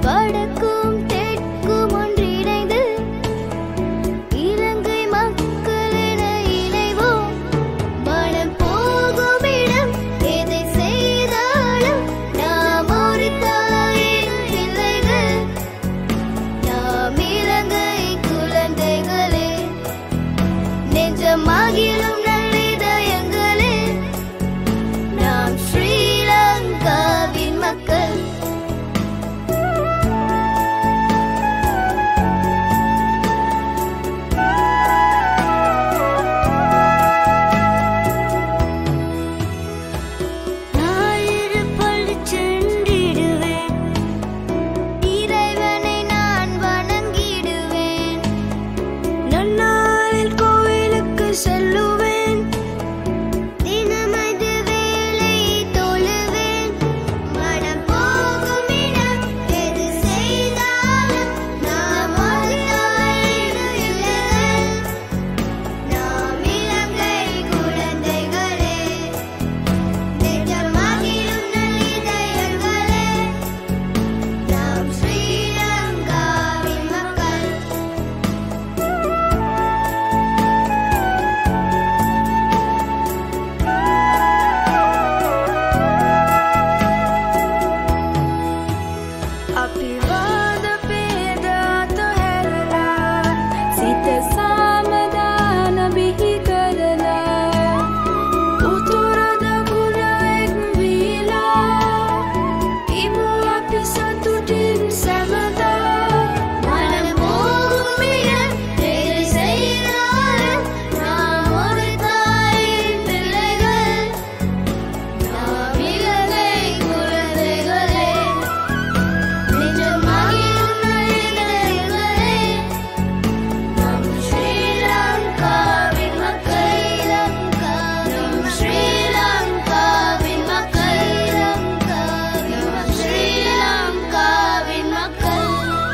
வடக்கும் தெற்கும் ஒன்றிணைந்து இலங்கை மக்களென இணைவோம் மனம் போகும் இடம் எதை செய்தாலும் நாம் ஒரு தாயின் பிள்ளைகள் நாம் இலங்கை குழந்தைகளே நெஞ்சமாகிலும் நல்லிதயங்களே நாம் ஸ்ரீலங்காவின் மக்கள் ஞாயிறு பள்ளி சென்றிடுவேன் இறைவனை நான் வணங்கிடுவேன் நன்னாளில் கோவிலுக்கு செல்லுவேன் தினமது வேலை தொழுவேன் மனம் போகும் இடம் எது செய்தாலும் நாம் ஒரு தாயின் பிள்ளைகள் நாம் இலங்கை குழந்தைகளே நெஞ்சமாகிலும் நல்லிதயங்களே நாம் ஸ்ரீலங்காவின் மக்கள் අපිවාද පේදාත හැරලා සිත සාමදාන බිහි කරලා උතුරද ගුණෙක් වීලා ඉමු අපි සතුටින් සැමදා மனம் போகும் இடம் எது செய்தாலும் நாம் ஒரு தாயின் பிள்ளைகள் நாம் இலங்கை குழந்தைகளே நெஞ்சமாகிலும் நல்லிதயங்களே நாம் ஸ்ரீலங்காவின் மக்கள் நம் ஸ்ரீலங்காவின் மக்கள் நம் ஸ்ரீலங்காவின் மக்கள்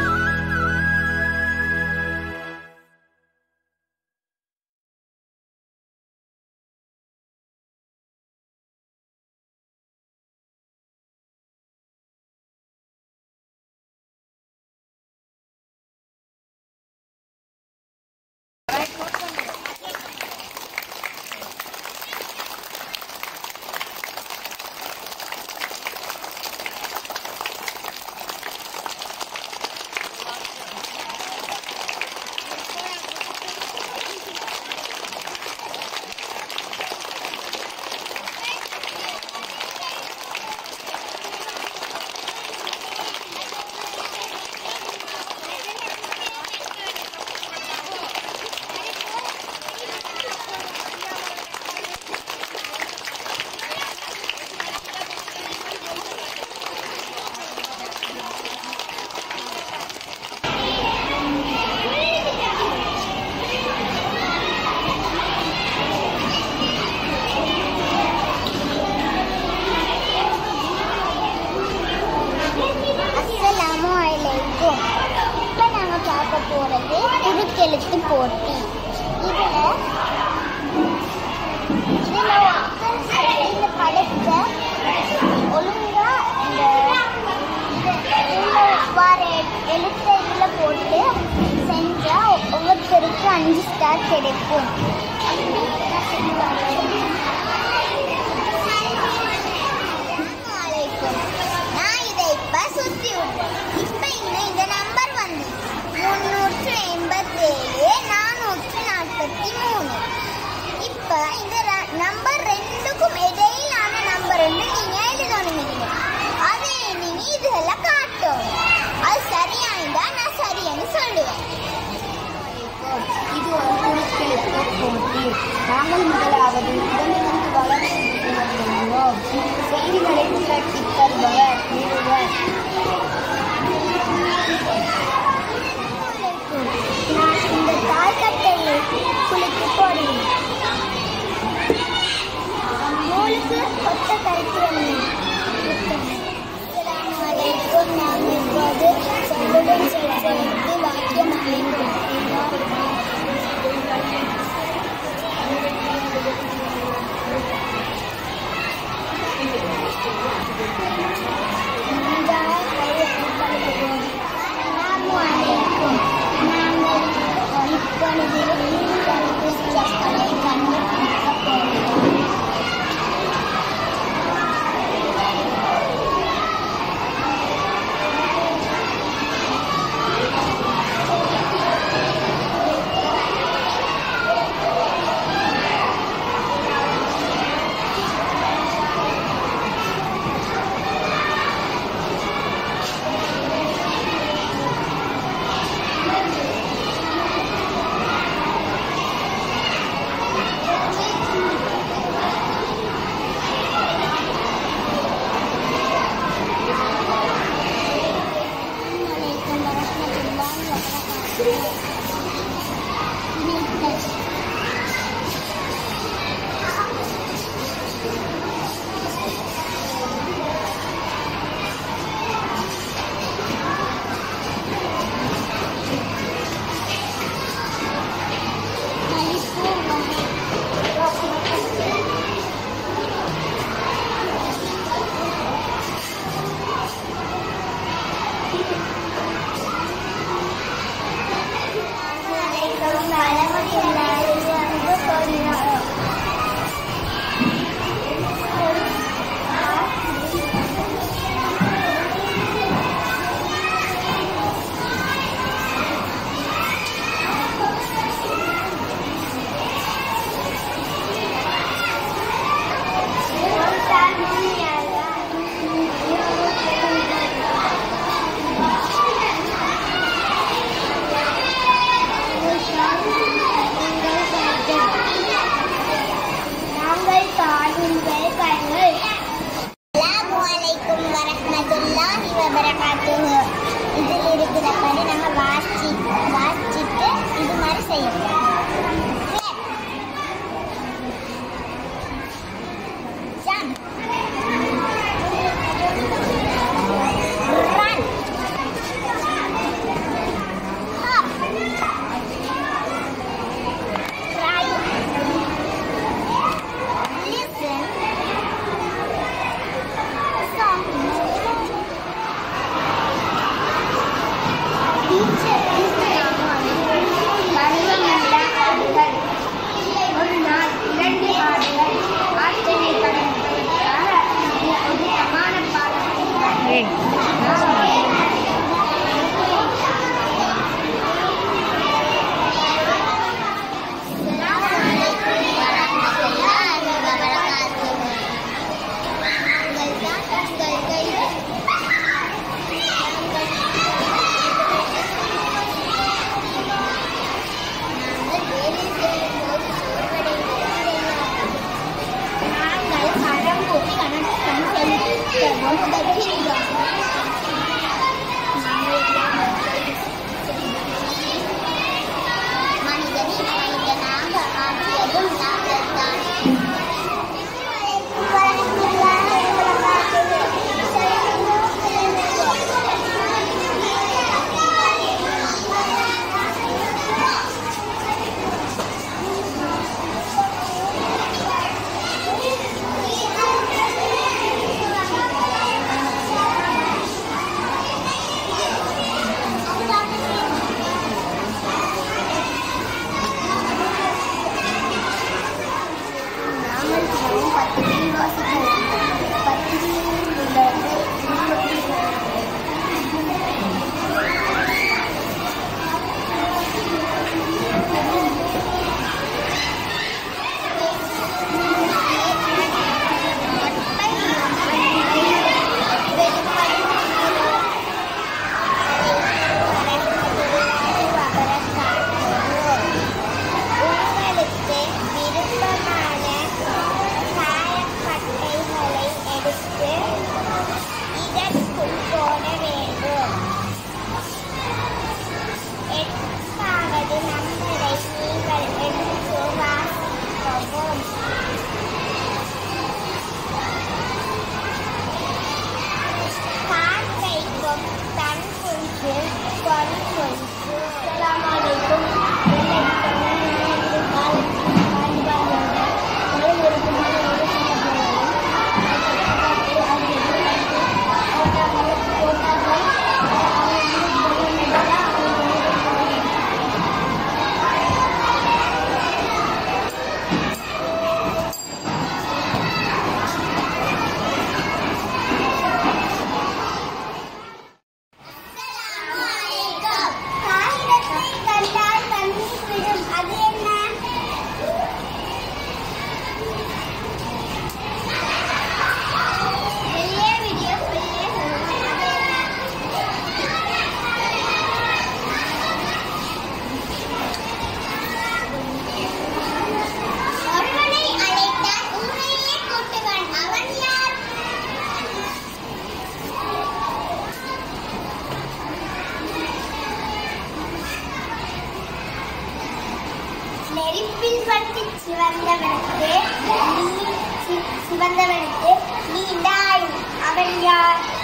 அஸ்ஸலாமு அலைக்கும் இப்போ நாங்கள் பார்க்க போகிறது குறுக்கெழுத்து போட்டி இதில் இதில் ஒருத்தர் சரி இந்த படத்தை ஒழுங்கா இந்த இதில் வர எழுத்தை இதில் போட்டு செஞ்சால் ஒவ்வொருத்தருக்கு அஞ்சு ஸ்டார் கிடைக்கும் அப்படி நான் செஞ்சு அலைக்கும் நான் இதை இப்ப சுத்தி விடுறேன் இப்ப இன்னும் இந்த நம்பர் வந்து முன்னூற்று எண்பத்தேழு நானூற்று நாற்பத்தி மூணு இப்ப இந்த நம்பர் ரெண்டுக்கும் இடையிலான நம்பர் வந்து நீங்க எழுதணும் அதை நீங்க இதெல்லாம் காட்டணும் அது சரியாயிட்டா நான் சரியான்னு சொல்லுவேன் இது ஒரு குறுக்கெழுத்து போட்டி நாங்கள் முதலாவது இடமிருந்து வளர்ந்து வந்துள்ளோம் செய்திகளை திரட்டி தருபவர் நிறுவர் நான் இந்த தாழ்கட்டையை குளித்து போடுவேன் நூலுக்கு கொத்த கருத்து அலைக்கும் நான் இப்போது சொல்லுடன் சேர்த்து வாக்கியம் அமைப்பேன் இந்த நாங்கள் காணும் பயங்கள் அலைக்கும் வரஹ்மத்துல்லாஹி வபரகாத்துஹு இதில் இருக்கிறபடி நம்ம வாசி வாசிச்சுட்டு இது மாதிரி செய்யணும் Jump. Run. Hop. Cry. Listen. Song. Teacher is பருவமுள்ள ஆடுகள் ஒரு நாள் இரண்டு ஆடுகள் ஆற்றினை கடந்ததற்காக ஒரு சமான பாலத்தில் நாங்கள் பழம் கூட்டி கணக்கு செலுத்தவும் உதவுகிறோம் நெருப்பில் பட்டு சிவந்தவனுக்கு நீ சி- சிவந்தவனுக்கு நீண்ட ஆயுள் அவன் யார்